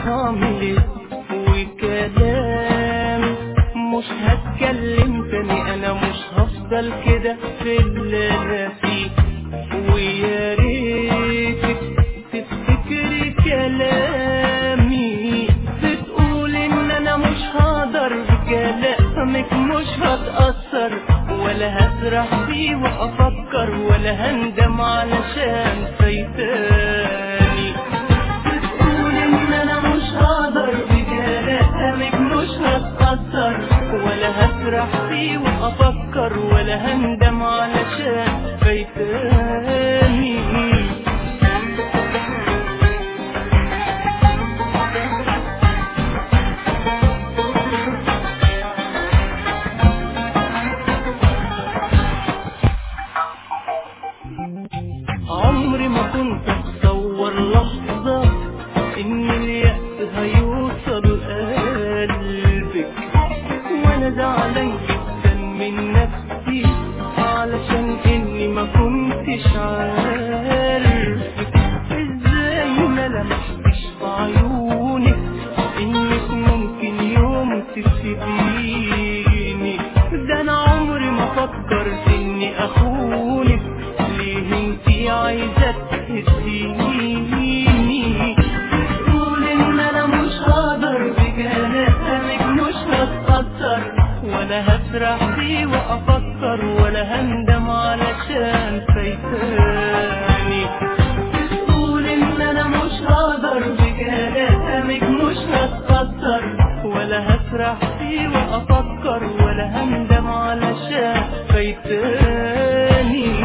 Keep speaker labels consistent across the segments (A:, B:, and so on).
A: هعمل وكلام مش هتكلم تاني انا مش هفضل كده في اللي انا فيه ويا ريتك تفتكري كلامي بتقول ان انا مش هقدر بكلامك مش هتأثر ولا هسرح فيه وافكر ولا هندم علشان فايتاني بتقول ان انا مش هقدر بكلامك مش هتأثر ولا هسرح فيه وافكر ولا هندم علشان فايتاني عمري ما كنت اتصور لحظة ان اليأس هيوصل قلبك وانا زعلان جدا من نفسي علشان اني ما كنتش عارفك ازاي ما لمحتش في عيونك انك ممكن يوم تسيبيني ده انا عمري ما فكرت اني اخونك ليه انتي عايزة تهديني تقول ان انا مش هقدر بكلامك مش هتأثر ولا هسرح فيه وافكر ولا هندم علشان فايتاني تقول ان انا مش هقدر بكلامك مش هتأثر ولا هسرح فيه وافكر ولا هندم علشان فايتاني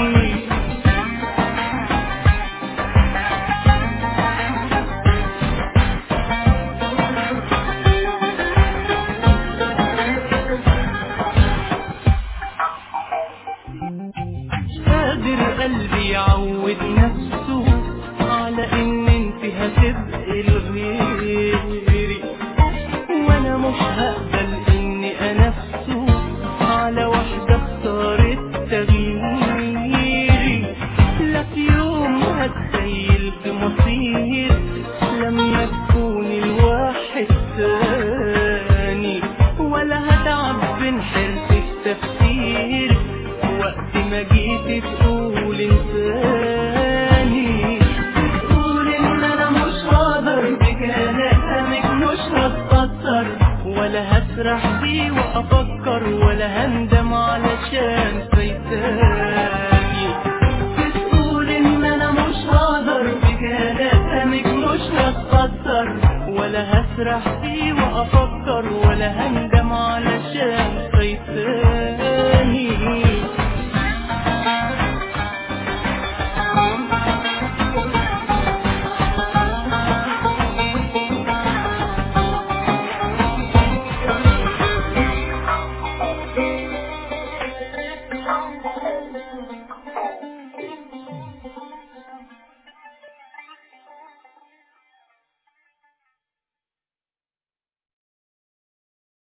A: قادر قلبي يعود نفسه على ان انت هتبقي لغيري وانا مش هقبل اني انفسه على واحدة اختارت تغييري لا في يوم هتخيل في مصير لما تكون الواحد تاني ولا هتعب بين حرص التفكير وقت ما جيت تقول انساني تقول ان انا مش هقدر بكلامك مش هتأثر ولا هسرح فيه وافكر ولا هندم علشان فايتاني بتقول ان انا مش هقدر بكلامك مش هتأثر ولا هسرح فيه وافكر ولا هندم علشان